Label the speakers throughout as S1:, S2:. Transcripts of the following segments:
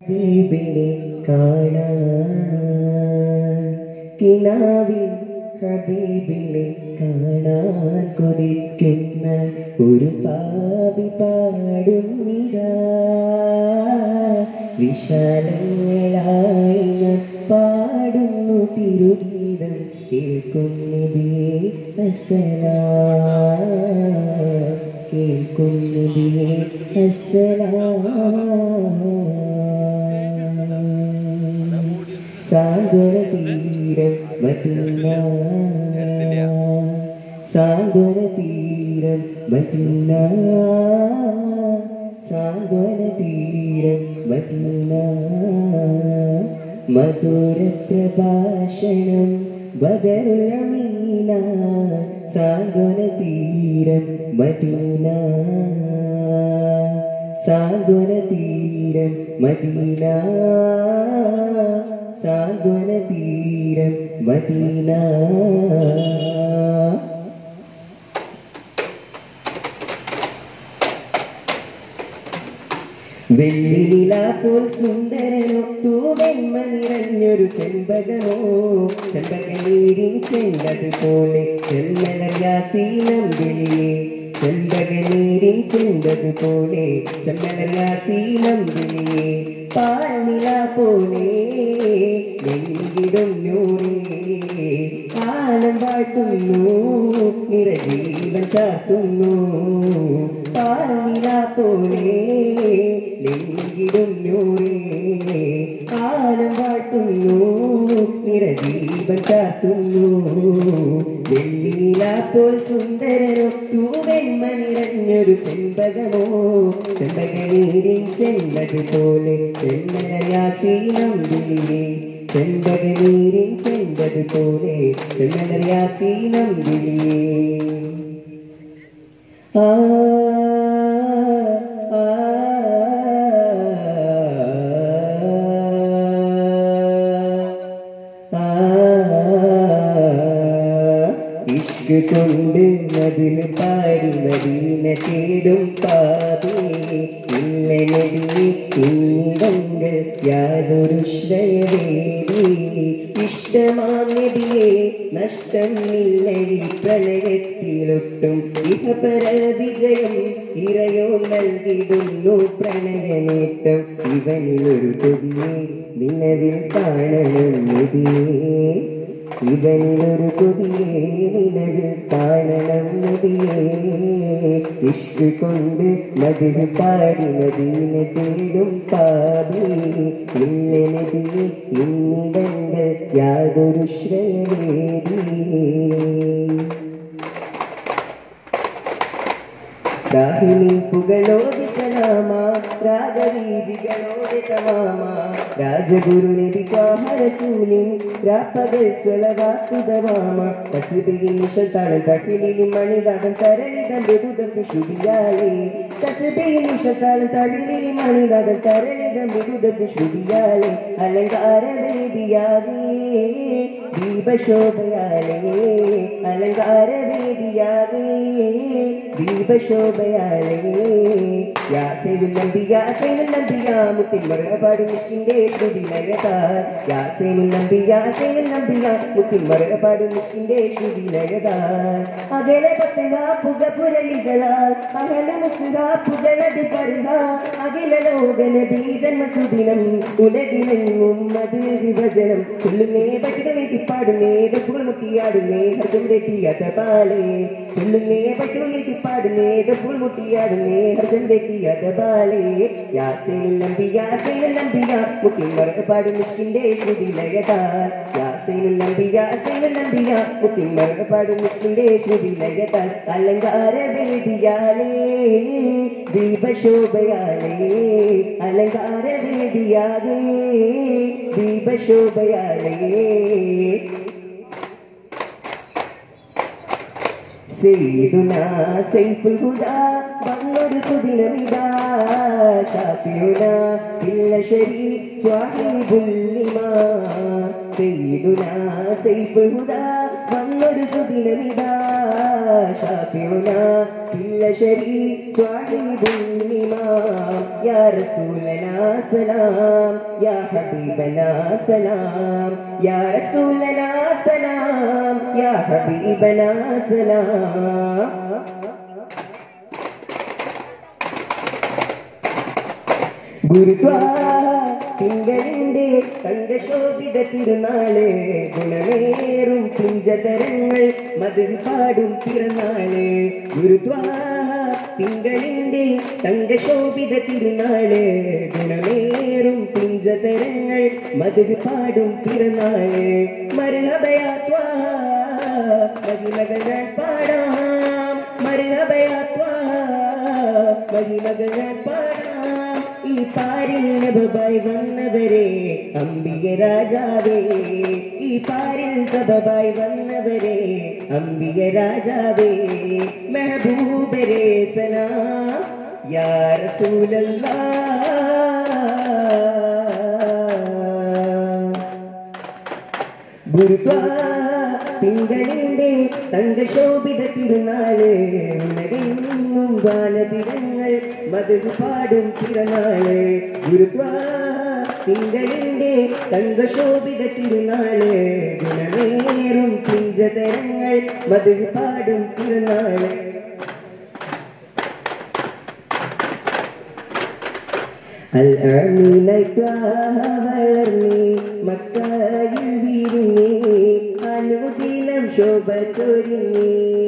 S1: ഹബീബിനെ കാണാൻ കിനാവിൽ ഹബീബിനെ കാണാൻ കൊതിക്കുന്ന ഒരു പാവി പാടുന്നിതാ വിശാലങ്ങളായി ഞാൻ പാടുന്നു തിരുഗീതം കേൾക്കുന്നിതേ അസലാ കേൾക്കുന്നിതേ അസലാ സാന്ത്വന തീരം മദീന സാന്ത്വന തീരം മദീന സാന്ത്വന തീരം മദീന മധുര പ്രഭാഷണം ബദറുലമീന സാന്ത്വന തീരം മദീന സാന്ത്വന തീരം മദീന സാന്ത്വന തീരം മദീന വെള്ളിനില പോൽ സുന്ദരനോ തൂവെന്മ നിറഞ്ഞൊരു ചെമ്പകമോ ചെമ്പകനീരിൻ ചെങ്കത് പോലെ ചെമ്മലയാസീനം വിളിയേ ചെമ്പകനീരിൻ ചെന്തത് പോലെ ചെമ്മലയാസീനം വിളിയേ പാൽനില പോലെ എങ്കിടും നൂറേ കാലം വാഴ്ത്തുന്നു നിറജീവൻ ചാത്തുന്നു പാൽനില പോലെ ലെങ്കിടും നൂറേ കാലം വാഴ്ത്തുന്നു നിറദീപം ചാത്തുന്നു വെള്ളിനില പോൽ സുന്ദരനോ തൂവെന്മ നിറഞ്ഞൊരു ചെമ്പകമോ ചെമ്പകനീരിൻ ചെന്നത് പോലെ ചെമ്മലയാസീനം വിളിയേ ചെമ്പകനീരിൻ ചെന്നത് പോലെ ചെമ്മലയാസീനം വിളിയേ ആ ആ ആ ഇഷ്ക് കൊണ്ട് മതിൽ പാടി മദീന തേടും പാപി ഇല്ല നബിയെ ഇന്നിടങ്ങൾ യാതൊരു ശ്രയവേദി ഇഷ്ടമാം നബിയെ നഷ്ടമില്ലടി പ്രണയത്തിലൊട്ടും ഇഹപര വിജയം ഇറയോ നൽകിടുന്നു പ്രണയനേട്ടം ഇവനിലൊരു കൊതിയെ നിലവിൽ കാണണം നബിയേ ഇവനിലൊരു കൊതിയെ നിലവിൽ കാണണം നബിയേ ഇഷ്ക് കൊണ്ട് മതിൽ പാടി മദീന തേടും പാപി ഇല്ല നബിയെ ഇന്നിടങ്ങൾ യാതൊരു ശ്രയവേദി രാഹിണി പുകളോതി സലാമ രാഗവീജികളോതി തമാമ രാജഗുരു നിരിക്കാമരസൂലിൻ രാപ്പകൽ സ്വലവാത്തുതമാമ തസ്ബിഹിൻ നിശത്താളം തകിലിൽ മണിതാകം തരളിതം ബുദുദം ശുഭിയാലേ തസ്ബിഹിൻ നിശത്താളം തകിലിൽ മണിതാകം തരളിതം ബുദുദം ശുഭിയാലേ അലങ്കാര വേദിയാകേ ദീപശോഭയാലേ അലങ്കാര വേദിയാകേ ദീപശോഭയാലേ യാ സൈനുല്ലംബിയ സൈനുല്ലംബിയ മുത്തിൽ മറുപാടും മിഷ്കിന്റെ ശ്രുതി ലയതാൽ യാ സൈനുല്ലംബിയ സൈനുല്ലംബിയ മുത്തിൽ മറുപാടും മിഷ്കിന്റെ ശ്രുതി ലയതാൽ അകലെ പത്തുക പുക പുരളികളാൽ അകല മുസുക പുകളത് പരുക അഖില ലോകന ബീജന്മസുദിനം ഉലകിലെങ്ങും അത് വിഭജനം ചൊല്ലുന്നേ പറ്റുക നീട്ടിപ്പാടുന്നേ ദപ്പുകൾ മുട്ടിയാടുന്നേ ഹർഷം തെറ്റിയാത്ത പാലേ ചൊല്ലുന്നേ പറ്റുക നീട്ടിപ്പാടുന്നേ ദപ്പുകൾ മുട്ടിയാടുന്നേ ഹർഷം തെറ്റിയാത്ത പാലേ യാസൈനുല്ലംബി യാസൈനുല്ലംബിയ മുട്ടി മറപ്പാട് മിഷ്കിന്റെ ശ്രുതി ലയതാൽ യാസൈനുല്ലംബി യാസൈനുല്ലംബിയ മുട്ടി മറപ്പാട് മിഷ്കിന്റെ ശ്രുതി ലയതാൽ അലങ്കാര വേദിയാലേ ദീപശോഭയാലേ അലങ്കാര വേദിയാലേ ദീപശോഭയാലേ സയ്യിദുനാ സൈഫുൽ ഹുദാ വന്നൊരു സുദിനമിതാ ഷാഫിയുനാ ഇല്ല ശരീ സ്വാഹിബുൽ ഇമാ സയ്യിദുനാ സൈഫുൽ ഹുദാ വന്നൊരു സുദിനമിതാ ഷാഫിഉന ഇല്ല ശരീ സ്വാഹിബുൽ ഇമാം യാ റസൂലനാ സലാം യാ ഹബീബനാ സലാം യാ റസൂലനാ സലാം യാ ഹബീബനാ സലാം ഗുരുദ്വാ തിങ്കളിന്റെ തങ്കശോഭിത തിരുനാള് ഗുണമേറും പിഞ്ചതരങ്ങൾ മതിൽ പാടും പിറന്നാള് ഗുരുദ്വാ തിങ്കളിന്റെ തങ്കശോഭിത തിരുനാള് ഗുണമേറും പിഞ്ചതരങ്ങൾ മതിൽ പാടും പിറന്നാള് മരുഹബയാത്വാ മഹിമകൾ ഞാൻ പാടാം മരുഹബയാത്വാ മഹിമകൾ ഞാൻ പാടാം ഈ പാരിൽ നബബായി വന്നവരെ അംബിക രാജാവേ ഈ പാരിൽ സബബായി വന്നവരെ അംബിക രാജാവേ മെഹബൂബരെ സലാം യാ റസൂലല്ലാ ഗുരുദ്വാ തിങ്കളിന്റെ തങ്കശോഭിത തിരുനാള് ഉലകെങ്ങും ബാലതിരങ്ങൾ മധുര പാടും തിരുനാള് ഗുരുദ്വാ തിങ്കളിന്റെ തങ്കശോഭിത തിരുനാള് ഗുണമേറും പിഞ്ചതരങ്ങൾ മധുര പാടും തിരുനാള് വളർന്നി മക്കായിൽ വിരിഞ്ഞി അനുദിനം ശോഭ ചൊരിഞ്ഞി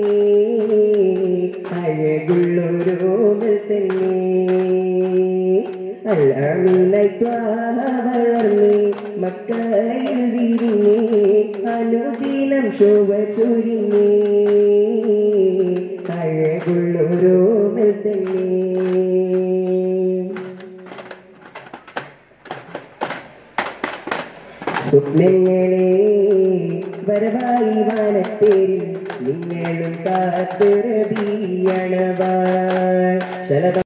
S1: അഴകുള്ളൊരോമൽ തന്നെ വളർന്നി മക്കായിൽ വിരിഞ്ഞി അനുദിനം ശോഭ ചൊരിഞ്ഞി അഴകുള്ളൊരോമൽ തന്നെ സ്വപ്നങ്ങളെ വരവായി വാനത്തേരിൽ നിങ്ങളും കാത്തുറബിയണവാ ശലഭ